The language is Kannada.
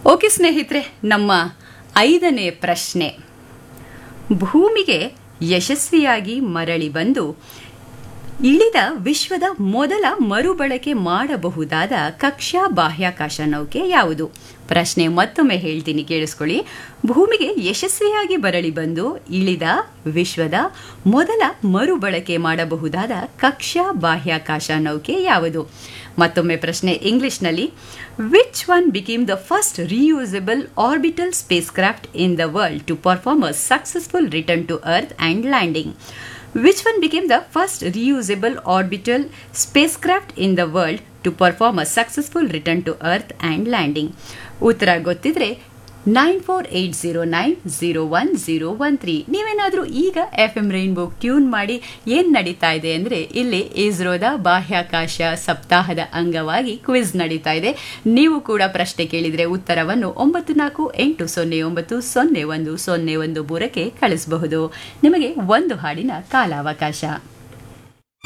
ಓಕೆ ಸ್ನೇಹಿತರೆ ನಮ್ಮ ಐದನೇ ಪ್ರಶ್ನೆ ಭೂಮಿಗೆ ಯಶಸ್ವಿಯಾಗಿ ಮರಳಿ ಬಂದು ಇಳಿದ ವಿಶ್ವದ ಮೊದಲ ಮರುಬಳಕೆ ಮಾಡಬಹುದಾದ ಕಕ್ಷಾ ಬಾಹ್ಯಾಕಾಶ ನೌಕೆ ಯಾವುದು ಪ್ರಶ್ನೆ ಮತ್ತೊಮ್ಮೆ ಹೇಳ್ತೀನಿ ಕೇಳಿಸ್ಕೊಳ್ಳಿ ಭೂಮಿಗೆ ಯಶಸ್ವಿಯಾಗಿ ಬರಳಿ ಬಂದು ಇಳಿದ ವಿಶ್ವದ ಮೊದಲ ಮರುಬಳಕೆ ಮಾಡಬಹುದಾದ ಕಕ್ಷಾ ಬಾಹ್ಯಾಕಾಶ ನೌಕೆ ಯಾವುದು ಮತ್ತೊಮ್ಮೆ ಪ್ರಶ್ನೆ ಇಂಗ್ಲಿಷ್ನಲ್ಲಿ which one became the first reusable orbital space craft in the world to perform a successful return to earth and landing which one became the first reusable orbital spacecraft in the world to perform a successful return to Earth and landing? ಉತ್ತರ ಗೊತ್ತಿದ್ರೆ nine four eight zero nine zero one zero one three ನೀವೇನಾದರೂ ಈಗ ಎಫ್ ಎಂ ರೈನ್ಬೋ ಟ್ಯೂನ್ ಮಾಡಿ ಏನು ನಡೀತಾ ಇದೆ ಅಂದರೆ ಇಲ್ಲಿ ಇಸ್ರೋದ ಬಾಹ್ಯಾಕಾಶ ಸಪ್ತಾಹದ ಅಂಗವಾಗಿ ಕ್ವಿಜ್ ನಡೀತಾ ಇದೆ ನೀವು ಕೂಡ ಪ್ರಶ್ನೆ ಕೇಳಿದರೆ ಉತ್ತರವನ್ನು ಒಂಬತ್ತು ನಾಲ್ಕು ಎಂಟು ಸೊನ್ನೆ ಒಂಬತ್ತು ಸೊನ್ನೆ ಒಂದು ಸೊನ್ನೆ ಒಂದು ಮೂರಕ್ಕೆ ಕಳಿಸಬಹುದು ನಿಮಗೆ ಒಂದು ಹಾಡಿನ ಕಾಲಾವಕಾಶ